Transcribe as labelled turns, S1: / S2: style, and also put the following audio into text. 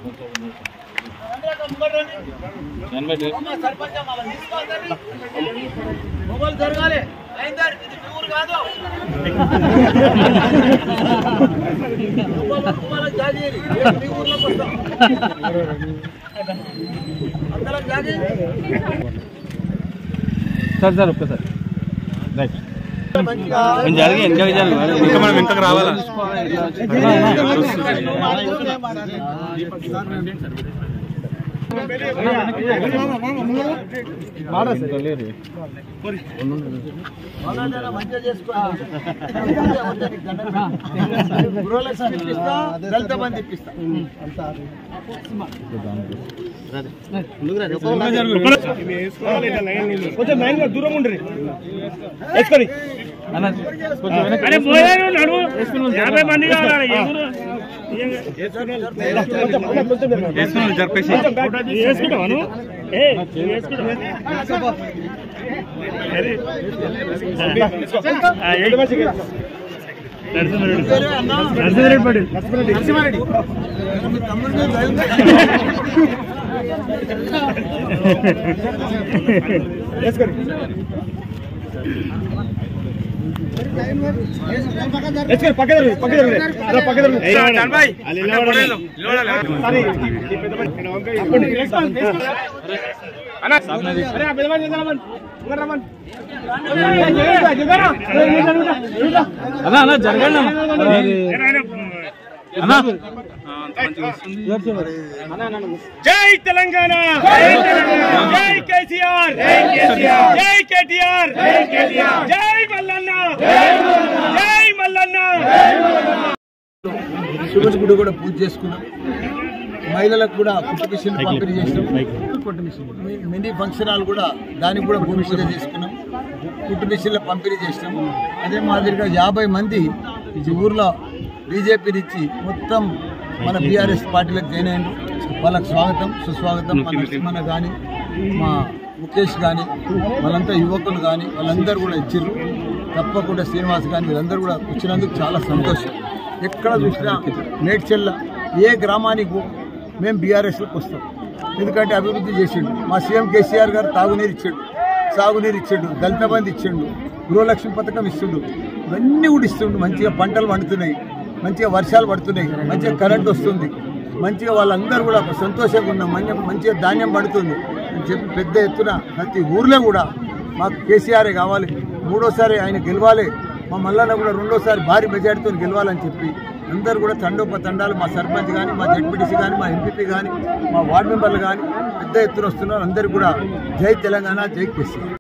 S1: Mobile జరగాలి అయిందా ఇది మీ ఊరు కాదు మొబైల్ మొబైల్ జాగీరి మీ ఊర్లోకి వస్తాం అందరం జాగీరి
S2: సార్ సార్ ఒక్కసారి రైట్
S1: మంచిగా
S2: జరిగి ఎంజాయ్ జరగాలి ఇంకా మనం ఇంతకు రావాలా
S1: అవునా మంచిగా చేసుకో గృహలక్ష్మి ఇప్పిస్తా దళిత బంధు ఇప్పిస్తా
S2: కొంచెం లైన్ దూరం ఉండ్రి వేసుకొని
S3: అరే పోయారు నడువు యాభై మంది కావాలి ఎవరు
S2: జరిపేసి
S3: వేసుకుంటావా నువ్వు ఏ వేసుకుంటావా అరే. ఆ, ఏయ్. నరసింహారెడ్డి నరసింహారెడ్డి పడి
S1: మీ తమ్ముడిని దళిత
S2: వేసుకొని పక్క జరుగు, పక్క జరుగు. అలా పక్క జరుగు.
S3: అది నిలబడాలి.
S2: సరే, ఈ పెద్ద మనిషి ఇక్కడ వంకాయ వేసుకోండి. వేసుకోండి, వేసుకోండి. అన్న, అరే, ఆ పెద్ద మనిషి ఇంకా రమ్మని. ఇంకా రమ్మని. అన్నా అన్నా జరగండి అన్నా జై తెలంగాణ జై కేసీఆర్ జై కేటీఆర్ జై మల్లన్న జై మల్లన్న
S1: శివుని గుడి కూడా పూజ చేసుకున్నాం మహిళలకు కూడా కుట్టు మిషన్ పంపిణీ చేసినాం మి- మినీ ఫంక్షన్ హాల్ కూడా దానికి కూడా భూమి పూజ చేసుకున్నాం కుట్టు మిషన్ల పంపిణీ చేసినాం అదే మాదిరిగా యాభై మంది ఈ ఊర్లో బీజేపీ నుంచి మొత్తం మన బీఆర్ఎస్ పార్టీలకు జాయిన్ అయ్యారు వాళ్ళకి స్వాగతం సుస్వాగతం మన నరసింహన్న కానీ మా ముఖేష్ కానీ వాళ్ళంతా యువకులు కానీ వాళ్ళందరూ కూడా ఇచ్చారు తప్పకుండా శ్రీనివాస్ కానీ వీళ్ళందరూ కూడా వచ్చినందుకు చాలా సంతోషం ఎక్కడ చూసినా మేడ్చెల్ల ఏ గ్రామానికి పో, మేము బీఆర్ఎస్లోకి వస్తాం ఎందుకంటే అభివృద్ధి చేసిండు మా సీఎం కేసీఆర్ గారు తాగునీరు ఇచ్చాడు సాగునీరు ఇచ్చిండు దళిత బంధు ఇచ్చిండు గృహలక్ష్మి పథకం ఇస్తుండు ఇవన్నీ కూడా ఇస్తుండు మంచిగా పంటలు పండుతున్నాయి మంచిగా వర్షాలు పడుతున్నాయి మంచిగా కరెంట్ వస్తుంది మంచిగా వాళ్ళందరూ కూడా సంతోషంగా ఉన్నాం మంచిగా మంచిగా ధాన్యం పడుతుంది అని చెప్పి పెద్ద ఎత్తున ప్రతి ఊర్లో కూడా మాకు కేసీఆర్ కావాలి మూడోసారి ఆయన గెలవాలి మా మల్లన్న కూడా రెండోసారి భారీ మెజార్టీతో గెలవాలని చెప్పి అందరూ కూడా తండోపతండాలు మా సర్పంచ్ కానీ మా జడ్పీటీసీ కానీ మా ఎంపీపీ కానీ మా వార్డు మెంబర్లు కానీ పెద్ద ఎత్తున వస్తున్నారు అందరూ కూడా జై తెలంగాణ జై కేసీఆర్